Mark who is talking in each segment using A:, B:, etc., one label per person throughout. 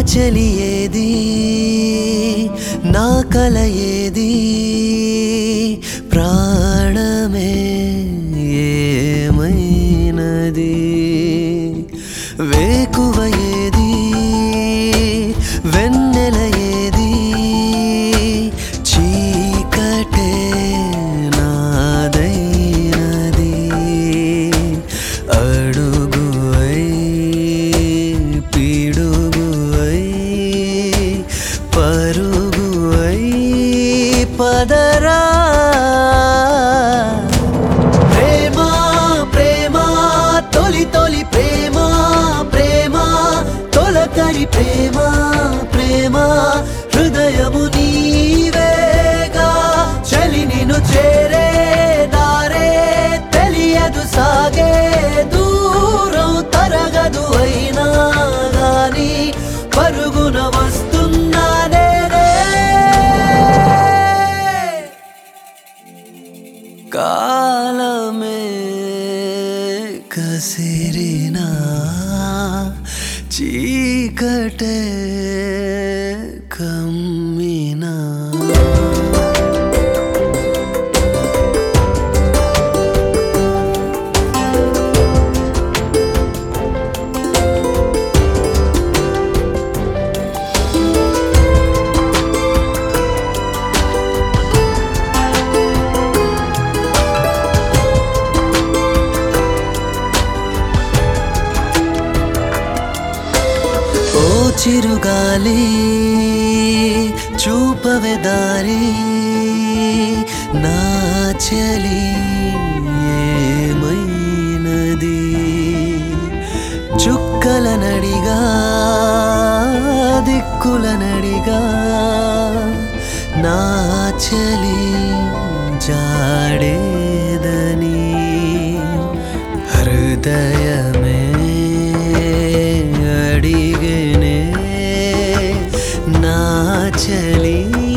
A: చెలి ఏది నా కల ఏది ప్రాణమే ఏమైనది వేకువ ఏది వెన్నెల ఏది చీకటే నాదైనది అడుగు అయి పిడుగు అయి పరుగు అయి పదరా ప్రేమ ప్రేమ తొలి తొలి ప్రేమ ప్రేమ తొలకరి ప్రేమ ప్రేమ హృదయము నీవేగా చలి నిన్ను చేరే దారే తెలియదు సాగే దూరం తరగదు అయినా గాని పరుగున వస్తున్నా నేనే కాలమే కసిరినా చీకటే కమ్మినా ఓ చిరుగాలి చూపవే దారి నా చలి ఏమైనది చుక్కల నడిగా దిక్కుల నడిగా నా చలి జాడేదని హృదయమే అడిగనే నా చలి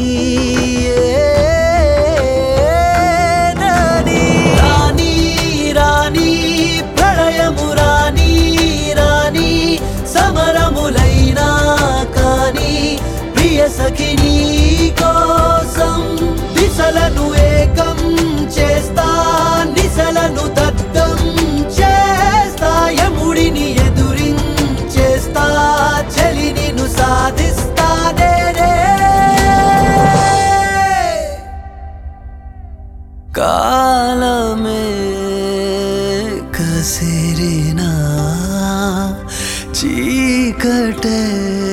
A: ఏదని? రాణి రాణి ప్రళయము రాణి రాణి సమరములైనా కానీ ప్రియ సఖిని కోసం దిశలను ఏకం చేస్తా నిశలను దద్దం చేస్తా యముడిని ఎదురించేస్తా చలి నిన్ను సాధిస్తా నేనే కాలమే కసిరినా చీకటే